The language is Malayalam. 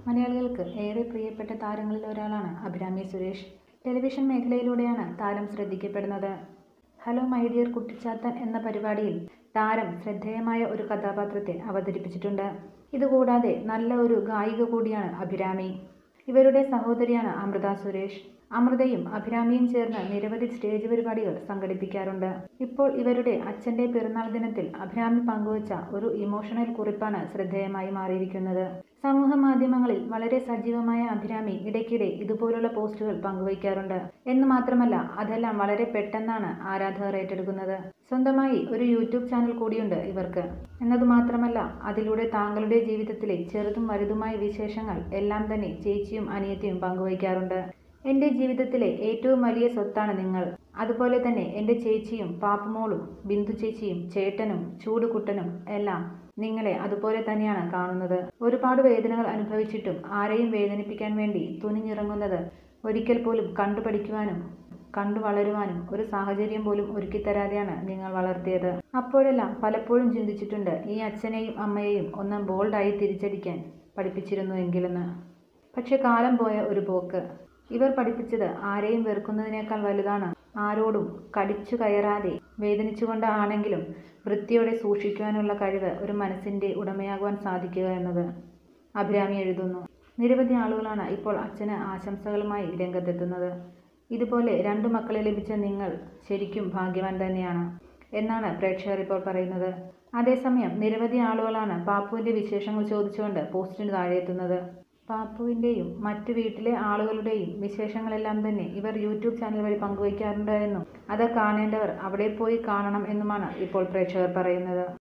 മലയാളികൾക്ക് ഏറെ പ്രിയപ്പെട്ട താരങ്ങളിൽ ഒരാളാണ് അഭിരാമി സുരേഷ് ടെലിവിഷൻ മേഖലയിലൂടെയാണ് താരം ശ്രദ്ധിക്കപ്പെടുന്നത് ഹലോ മൈ ഡിയർ കുട്ടിച്ചാത്തൻ എന്ന പരിപാടിയിൽ താരം ശ്രദ്ധേയമായ ഒരു കഥാപാത്രത്തെ അവതരിപ്പിച്ചിട്ടുണ്ട് ഇതുകൂടാതെ നല്ല ഒരു ഗായിക കൂടിയാണ് അഭിരാമി ഇവരുടെ സഹോദരിയാണ് അമൃത സുരേഷ് അമൃതയും അഭിരാമിയും ചേർന്ന് നിരവധി സ്റ്റേജ് പരിപാടികൾ സംഘടിപ്പിക്കാറുണ്ട് ഇപ്പോൾ ഇവരുടെ അച്ഛന്റെ പിറന്നാൾ ദിനത്തിൽ അഭിരാമി പങ്കുവച്ച ഒരു ഇമോഷണൽ കുറിപ്പാണ് ശ്രദ്ധേയമായി മാറിയിരിക്കുന്നത് സമൂഹ മാധ്യമങ്ങളിൽ വളരെ സജീവമായ അഭിരാമി ഇടയ്ക്കിടെ ഇതുപോലുള്ള പോസ്റ്റുകൾ പങ്കുവയ്ക്കാറുണ്ട് എന്ന് മാത്രമല്ല അതെല്ലാം വളരെ പെട്ടെന്നാണ് ആരാധകർ ഏറ്റെടുക്കുന്നത് സ്വന്തമായി ഒരു യൂട്യൂബ് ചാനൽ കൂടിയുണ്ട് ഇവർക്ക് എന്നത് മാത്രമല്ല അതിലൂടെ താങ്കളുടെ ജീവിതത്തിലെ ചെറുതും വലുതുമായ വിശേഷങ്ങൾ എല്ലാം തന്നെ ചേച്ചിയും അനിയത്തിയും പങ്കുവയ്ക്കാറുണ്ട് എൻ്റെ ജീവിതത്തിലെ ഏറ്റവും വലിയ സ്വത്താണ് നിങ്ങൾ അതുപോലെ തന്നെ എൻ്റെ ചേച്ചിയും പാപ്പുമോളും ബിന്ദു ചേച്ചിയും ചേട്ടനും ചൂടുകുട്ടനും എല്ലാം നിങ്ങളെ അതുപോലെ തന്നെയാണ് കാണുന്നത് ഒരുപാട് വേദനകൾ അനുഭവിച്ചിട്ടും ആരെയും വേദനിപ്പിക്കാൻ വേണ്ടി തുനിഞ്ഞിറങ്ങുന്നത് ഒരിക്കൽ പോലും കണ്ടു പഠിക്കുവാനും കണ്ടു വളരുവാനും ഒരു സാഹചര്യം പോലും ഒരുക്കിത്തരാതെയാണ് നിങ്ങൾ വളർത്തിയത് അപ്പോഴെല്ലാം പലപ്പോഴും ചിന്തിച്ചിട്ടുണ്ട് ഈ അച്ഛനെയും അമ്മയെയും ഒന്ന് ബോൾഡായി തിരിച്ചടിക്കാൻ പഠിപ്പിച്ചിരുന്നു എങ്കിലെന്ന് പക്ഷെ കാലം പോയ ഒരു പോക്ക് ഇവർ പഠിപ്പിച്ചത് ആരെയും വെറുക്കുന്നതിനേക്കാൾ വലുതാണ് ആരോടും കടിച്ചു കയറാതെ വേദനിച്ചുകൊണ്ട് ആണെങ്കിലും വൃത്തിയോടെ സൂക്ഷിക്കുവാനുള്ള കഴിവ് ഒരു മനസ്സിൻ്റെ ഉടമയാകുവാൻ സാധിക്കുക എന്നത് അഭിരാമി എഴുതുന്നു നിരവധി ആളുകളാണ് ഇപ്പോൾ അച്ഛന് ആശംസകളുമായി രംഗത്തെത്തുന്നത് ഇതുപോലെ രണ്ടു മക്കളെ ലഭിച്ച നിങ്ങൾ ശരിക്കും ഭാഗ്യവാൻ തന്നെയാണ് എന്നാണ് പ്രേക്ഷകർ ഇപ്പോൾ പറയുന്നത് അതേസമയം നിരവധി ആളുകളാണ് പാപ്പുവിൻ്റെ വിശേഷങ്ങൾ ചോദിച്ചുകൊണ്ട് പോസ്റ്റിന് താഴെ എത്തുന്നത് പാപ്പുവിൻ്റെയും മറ്റു വീട്ടിലെ ആളുകളുടെയും വിശേഷങ്ങളെല്ലാം തന്നെ ഇവർ യൂട്യൂബ് ചാനൽ വഴി പങ്കുവയ്ക്കാറുണ്ട് എന്നും അത് കാണേണ്ടവർ അവിടെ പോയി കാണണം എന്നുമാണ് ഇപ്പോൾ പ്രേക്ഷകർ പറയുന്നത്